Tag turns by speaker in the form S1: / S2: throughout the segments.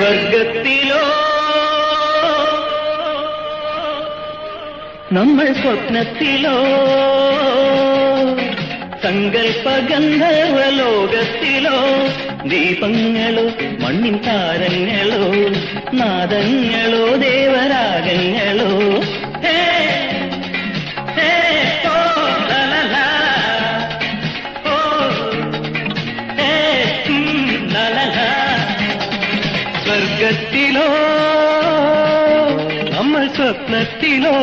S1: സ്വർഗത്തിലോ നമ്മൾ സ്വപ്നത്തിലോ സങ്കൽപ്പഗന്ധർവ ലോകത്തിലോ ദീപങ്ങളോ മണ്ണിൻ താരങ്ങളോ നാദങ്ങളോ ദേവരാഗങ്ങളോ ഹേ, ഹേ, ഓ, ലലലാ, ഓ, ഹേ, ഉം, ലലലാ. സ്വർഗത്തിലോ നമ്മൾ സ്വപ്നത്തിലോ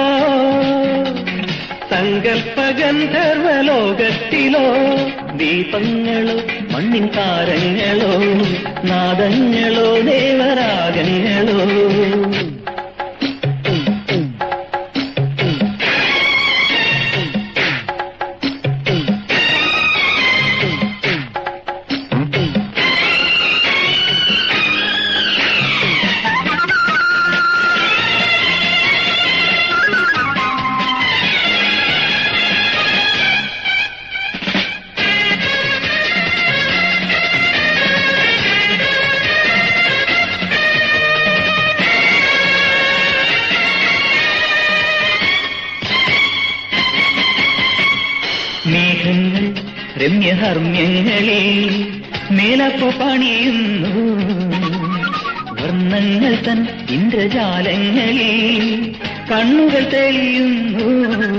S1: സങ്കൽപ്പഗന്ധർവ ലോകത്തിലോ ദീപങ്ങളോ മണ്ണിൻ താരങ്ങളോ നാദങ്ങളോ ദേവരാഗങ്ങളോ മേഘങ്ങൾ രമ്യഹർമ്മ്യങ്ങളെ മേലപ്പു പണിയുന്നു വർണ്ണങ്ങൾ തൻ ഇന്ദ്രജാലങ്ങളെ കണ്ണുകൾ തെളിയുന്നു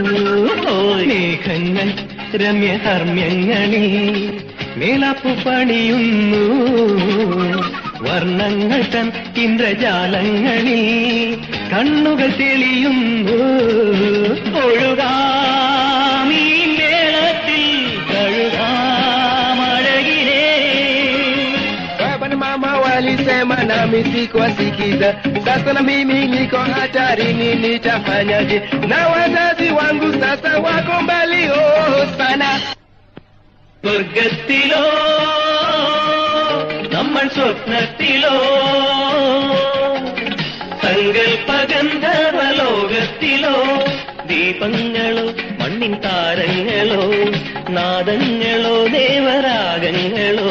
S1: മേഘങ്ങൾ രമ്യഹർമ്മ്യങ്ങളെ മേലപ്പു പണിയുന്നു വർണ്ണങ്ങൾ തൻ ഇന്ദ്രജാലങ്ങളിൽ കണ്ണുകൾ തെളിയുന്നു ഒഴുകാമീ മേളത്തിൽ കഴുകാമഴകിലേ
S2: Baba na mama walisema nami sikuwasikiza. Sasa na mimi niko hatarini, nitafanyaje? Na wazazi wangu sasa wako mbali oh sana.
S1: സ്വർഗത്തിലോ നമ്മൾ സ്വപ്നത്തിലോ സങ്കൽപ്പഗന്ധർവ ലോകത്തിലോ ദീപങ്ങളോ മണ്ണിൻ താരങ്ങളോ നാദങ്ങളോ ദേവരാഗങ്ങളോ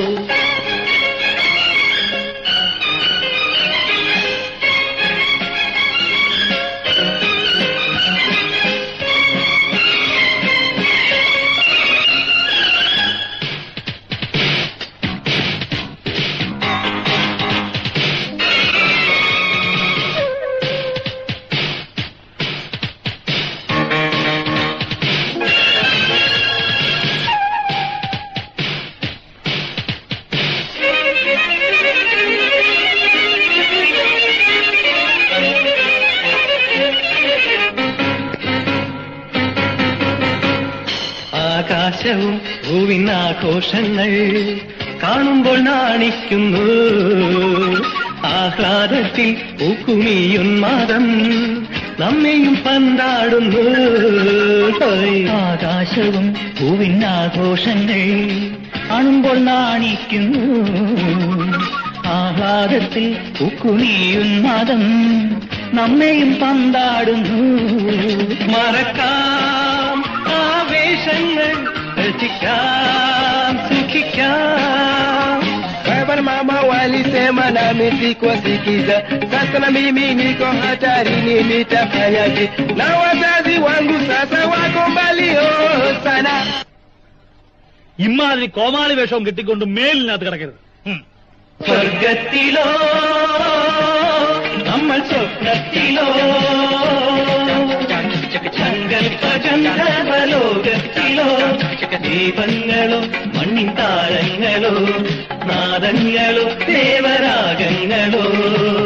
S1: ആകാശവും ഭൂവിനാഘോഷങ്ങൾ കാണുമ്പോൾ നാണിക്കുന്നു ആഹ്ലാദത്തിൽ പൂക്കുമിയുന്മാദം നമ്മെയും പന്താടുന്നു ആകാശവും ഭൂവിനാഘോഷങ്ങൾ കാണുമ്പോൾ നാണിക്കുന്നു ആഹ്ലാദത്തിൽ പൂക്കുമിയുന്മാദം നമ്മെയും പന്താടുന്നു മറക്കാം ആവേശങ്ങൾ രസിക്കാം സുഖിക്കാം
S2: Baba na mama walisema nami sikuwasikiza. Sasa na mimi niko hatarini, nitafanyaje? Na wazazi wangu sasa wako mbali oh sana.
S3: ഇമ്മാതിരി കോമാളി വേഷവും കെട്ടിക്കൊണ്ട് മേലിനകത്ത് കിടക്കരുത് ഉം.
S1: സ്വർഗത്തിലോ നമ്മൾ സ്വപ്നത്തിലോ സങ്കൽപ്പചന്ദ്രലോകത്തിലോ ദീപങ്ങളോ മണ്ണിൻ താരങ്ങളോ നാദങ്ങളോ ദേവരാഗങ്ങളോ